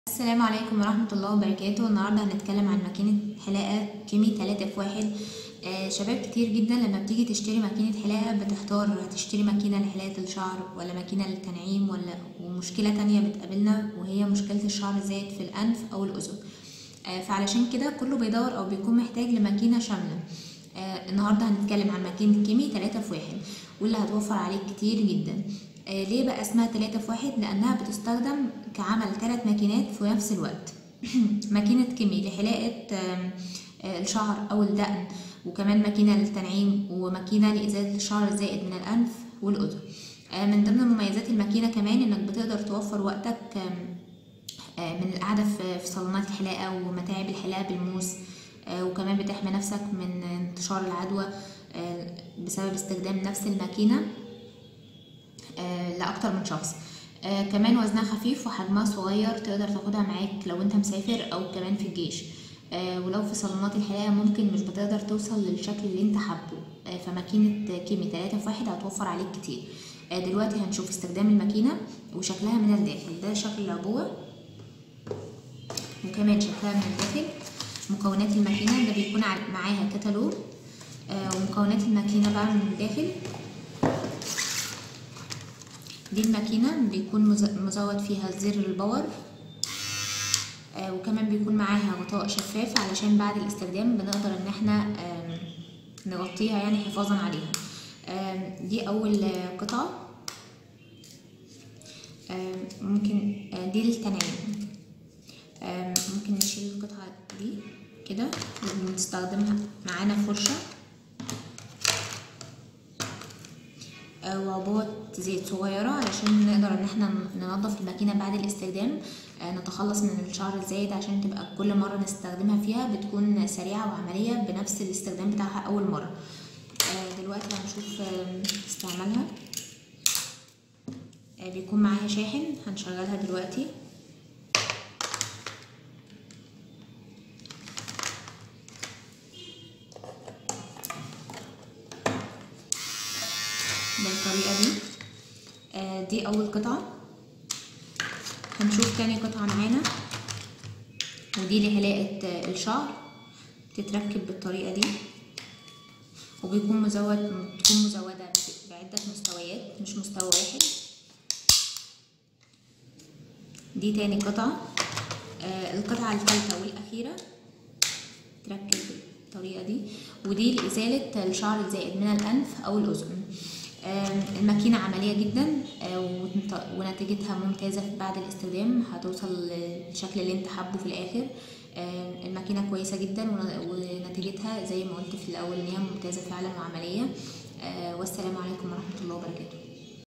السلام عليكم ورحمة الله وبركاته النهاردة هنتكلم عن ماكينة حلاقة كيمي 3 في واحد آه شباب كتير جدا لما بتيجي تشتري ماكينة حلاقة بتحتار هتشتري ماكينة لحلاقة الشعر ولا ماكينة للتنعيم ولا ومشكلة تانية بتقابلنا وهي مشكلة الشعر الزايد في الأنف أو الأذن آه فعلشان كده كله بيدور أو بيكون محتاج لماكينة شاملة آه النهاردة هنتكلم عن ماكينة كيمي 3 في واحد واللي هتوفر عليك كتير جدا آه ليه بقى اسمها 3 في واحد لأنها بتستخدم كعمل ثلاث ماكينات في نفس الوقت ماكينة كيمي لحلاقة آه الشعر أو الدقن وكمان ماكينة للتنعيم وماكينة لإزالة الشعر الزائد من الأنف والأذن آه من ضمن مميزات الماكينة كمان إنك بتقدر توفر وقتك من القعدة في صالونات الحلاقة ومتاعب الحلاقة بالموس وكمان بتحمي نفسك من انتشار العدوى بسبب استخدام نفس الماكينة لأكتر من شخص آه كمان وزنها خفيف وحجمها صغير تقدر تاخدها معاك لو انت مسافر او كمان في الجيش آه ولو في صالونات الحلاقة ممكن مش بتقدر توصل للشكل اللي انت حابه آه فماكينة كيمي 3 في واحد هتوفر عليك كتير آه دلوقتي هنشوف استخدام الماكينة وشكلها من الداخل ده شكل العبوة وكمان شكلها من الداخل مكونات الماكينة ده بيكون معاها كتالوج آه ومكونات الماكينة بقى من الداخل دي الماكينة بيكون مزود فيها زر الباور آه وكمان بيكون معاها غطاء شفاف علشان بعد الاستخدام بنقدر ان احنا آه نغطيها يعني حفاظا عليها آه دي اول قطعة ممكن دي للتنعيم ممكن نشيل القطعة دي كده ونستخدمها معانا فرشة وعبوة زيت صغيرة علشان نقدر ان احنا ننظف الماكينة بعد الاستخدام نتخلص من الشعر الزايد عشان تبقى كل مرة نستخدمها فيها بتكون سريعة وعملية بنفس الاستخدام بتاعها اول مرة دلوقتي هنشوف استعمالها بيكون معاها شاحن هنشغلها دلوقتي بالطريقة دي آه دي أول قطعة هنشوف تاني قطعة معانا ودي لحلاقة الشعر تتركب بالطريقة دي وبيكون مزود بتكون مزودة بعدة مستويات مش مستوى واحد دي تاني قطعة آه القطعة الثالثة والأخيرة تركب بالطريقة دي ودي لإزالة الشعر الزائد من الأنف أو الأذن الماكينة عملية جدا ونتيجتها ممتازة بعد الاستخدام هتوصل للشكل اللي انت حابه في الاخر الماكينة كويسة جدا ونتيجتها زي ما قلت في الاول ان هي ممتازة فعلا وعملية والسلام عليكم ورحمة الله وبركاته